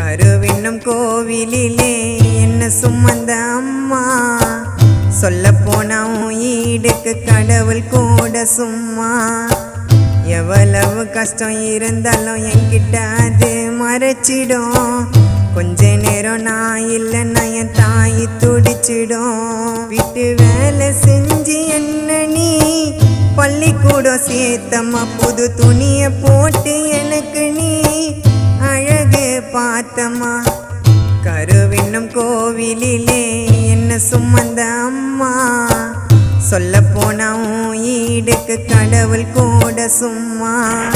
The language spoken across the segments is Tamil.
கருவென்னும் கோவிலிலே என்ன சுமந்த அம்மா சொல்ல போனா உன் ஈடுக்கு கடவுள் கூட சும்மா எவ்வளவு கஷ்டம் இருந்தாலும் என்கிட்ட அது மறைச்சிடும் கொஞ்ச நேரம் நான் இல்லைன்னா என் தாய் துடிச்சிடும் விட்டு வேலை செஞ்சு என்ன நீ பள்ளிக்கூடம் சேர்த்தம்மா புது துணிய போட்டு எனக்கு நீ அழகு பார்த்தம்மா கருவென்னும் கோவிலிலே என்ன சுமந்த அம்மா சொல்ல போனா உன் ஈடுக்கு கடவுள் கூட சும்மா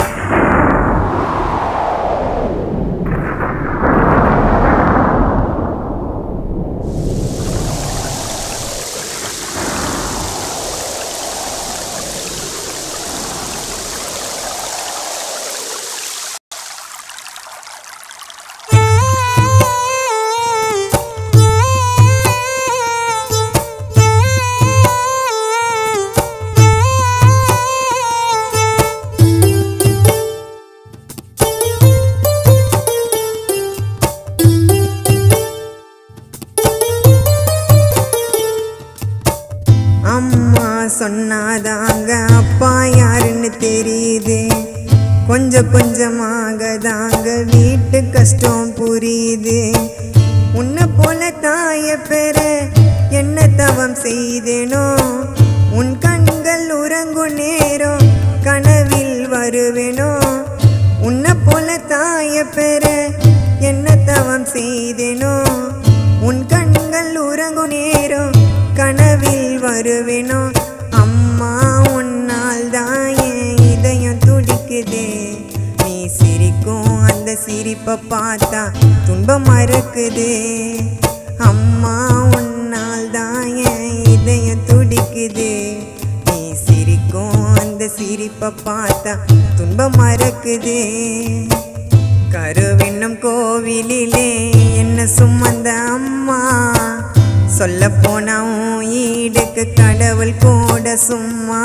அம்மா சொன்னாதாங்க அப்பா யாருன்னு தெரியுது கொஞ்சம் கொஞ்சமாக தாங்க வீட்டு கஷ்டம் புரியுது உன்னை போல தாய பெற என்ன தவம் செய்தேனோ உன் கண்கள் உறங்கும் நேரம் கனவில் வருவேனோ உன்னை போல தாய பெற என்ன தவம் செய்தேனோ உன் கண்கள் உறங்கும் நேரம் கனவில் வருவேனோ அம்மா உன்னால் தான் என் இதயம் துடிக்குதே நீ சிரிக்கும் அந்த சிரிப்பை பார்த்தா துன்பம் மறக்குதே அம்மா உன்னால் தான் என் இதயம் துடிக்குதே நீ சிரிக்கும் அந்த சிரிப்பை பார்த்தா துன்பம் மறக்குதே கருவென்னும் கோவிலிலே என்ன சுமந்த அம்மா சொல்ல போனா உன் ஈடுக்கு கடவுள் கூட சும்மா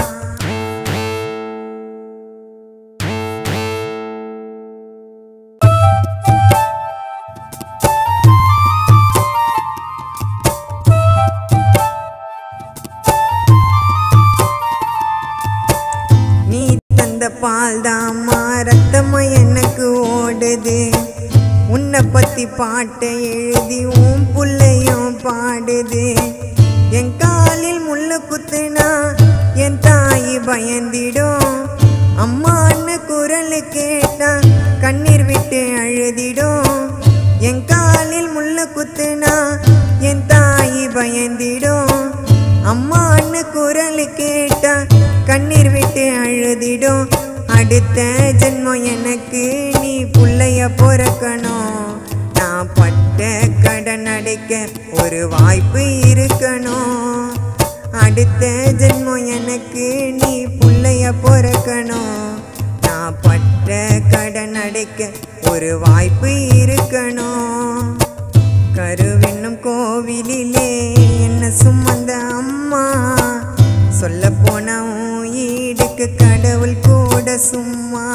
நீ தந்த பால் தாம்மா ரத்தமா எனக்கு ஓடுது உன்னை பத்தி பாட்டை எழுதி உன் புள்ளையும் பாடுது என் காலில் முள்ளு குத்துனா என் தாய் பயந்திடும் அம்மான்னு குரல் கேட்டா கண்ணீர் விட்டு அழுதிடும் என் காலில் முள்ளு குத்துனா என் தாய் பயந்திடும் அம்மான்னு குரல் கேட்டா கண்ணீர் விட்டு அழுதிடும் அடுத்த ஜென்மம் எனக்கு நீ புள்ளைய பிறக்கணும் நான் பட்ட கடன் அடைக்க ஒரு வாய்ப்பு இருக்கணும் அடுத்த ஜென்மம் எனக்கு நீ புள்ளைய பிறக்கணும் நான் பட்ட கடன் அடைக்க ஒரு வாய்ப்பு இருக்கணும் கருவென்னும் கோவிலிலே என்ன சுமந்த அம்மா சொல்ல போனா உன் ஈடுக்கு கடவுள் கூட சும்மா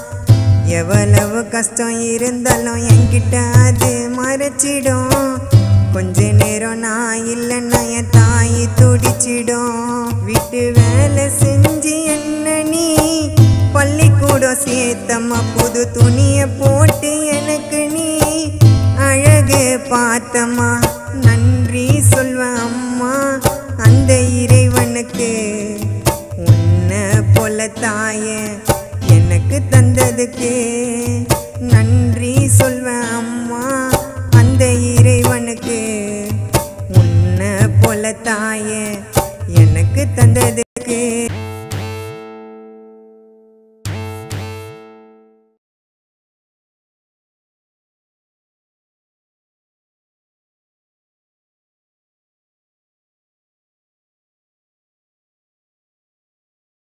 எவ்வளவு கஷ்டம் இருந்தாலும் என்கிட்ட அது மறைச்சிடும் கொஞ்ச நேரம் நான் இல்லைன்னா என் தாய் துடிச்சிடும் விட்டு வேலை செஞ்சு என்ன நீ பள்ளிக்கூடம் சேர்த்தம்மா புது துணிய போட்டு எனக்கு நீ அழகு பார்த்தம்மா நன்றி சொல்வேன் அம்மா அந்த இறைவனுக்கு உன்னை போல தாய எனக்கு தந்ததுக்கு நன்றி சொல்வேன் அம்மா அந்த இறைவனுக்கு உன்னை போல தாய எனக்கு தந்ததுக்கு